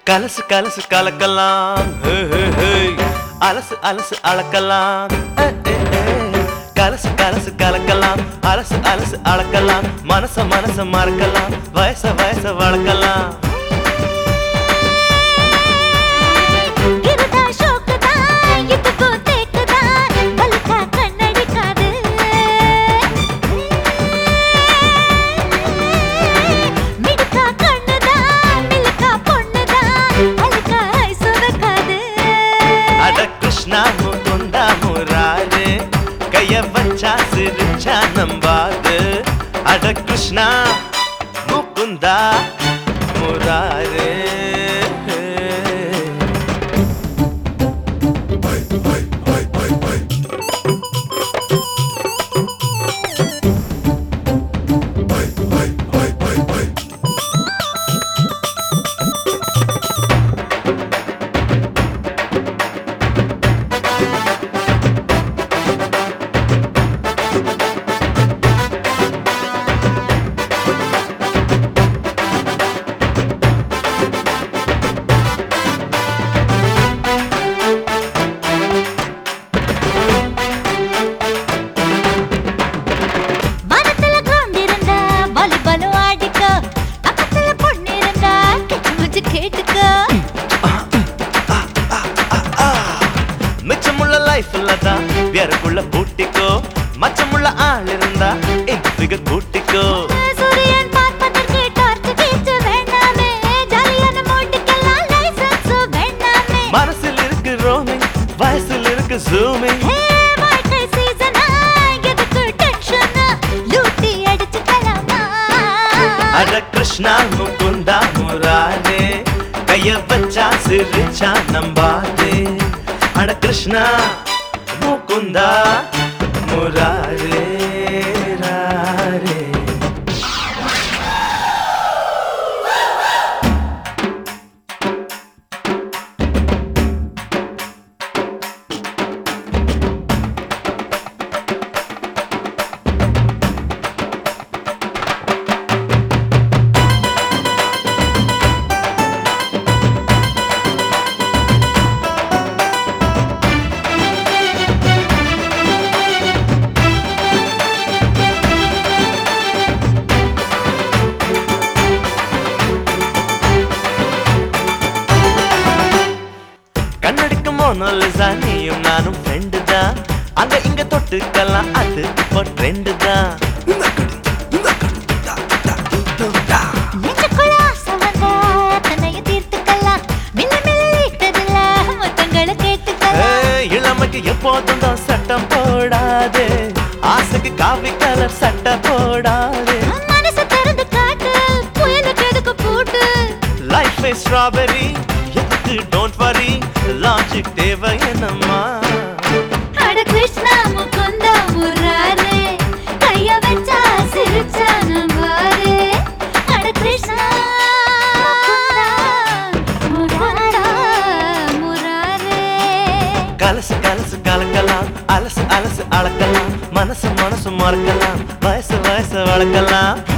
கலசு கலசு கலக்கலாம் ஹே, ஹே, ஹே. அலசு அலசு அளக்கலாம் ஏ, ஏ, ஏ. கலசு கலசு கலக்கலாம் அலசு அலசு அளக்கலாம் மனச மனச மறக்கலாம் வயச வயச வளர்க்கலாம் இருதா ஷோக்குதா இதுக்கு தேக்குதா பலுக்கா கண்ணடிக்காது மிடுக்கா கண்ணுதா மில்கா பொண்ணுதா அழுக்கா ஐசுவக்காது அட கிருஷ்ணா முகுந்தா முராரு கைய வச்சா சிரிச்சா நம்பாது அட கிருஷ்ணா முகுந்தா முராரு மனத்துல கிரவுண்ட் இருந்தா வாலிபாலும் ஆடிக்க பக்கத்துல பொண்ணு இருந்தா கெட்டு வச்சு கேட்டுக்க மிச்சமுள்ள லைஃப்ல தான் வேறக்குள்ள பூட்டிக்கோ மச்சமுள்ள ஆள் இருந்தா எங்க ஃபிகர் கூட்டிக்கோ சூரியன் பார்ப்பதற்கு டார்ச் வீச்சு வேண்டாமே ஜாலியான மூட்டுக்கெல்லாம் லைசன்ஸ் வேண்டாமே மனசில் இருக்கு ரோமிங் வயசில் இருக்கு ஜூமிங் ஹே வாழ்க்கை சீசனா எதுக்கு டென்ஷன் லூட்டி அடிச்சுக்கலாமா அட கிருஷ்ணா முகுந்தா முராரே கைய வச்சா சிரிச்சா நம்பாதே அட கிருஷ்ணா முகுந்தா முராரே ராரே கண்ணடிக்கும் மோனோலிசா நீயும் நானும் ஃப்ரெண்டு தான் அங்க இங்க தொட்டுக்கலாம் அது இப்போ ட்ரெண்டு தான் நெஞ்சுக்குள்ள ஆசை வந்தா தன்னையும் தீர்த்துக்கலாம் மில்ல மில்ல இட்டதில்ல மொத்தங்களை கேட்டுக்கலாம் ஏய், இளமைக்கு எப்போதும் தான் சட்டம் போடாதே ஆசைக்கு காவி கலர் சட்டை போடாதே மனசு திறந்து காட்டு புயலுக்கு எதுக்கு பூட்டு லைஃப் ஸ்ட்ராபெரி எதுக்கு டோன்ட் வரி லாஜிக் தேவை என்னம்மா அட கிருஷ்ணா முகுந்தா முராரே கைய வச்சா சிரிச்சா நம்பாரே அட கிருஷ்ணா முகுந்தா முராரே கலசு கலசு கலக்கலாம் அலசு அலசு அளக்கலாம் மனசு மனசு மறக்கலாம் வயசு வயசு வளர்க்கலாம்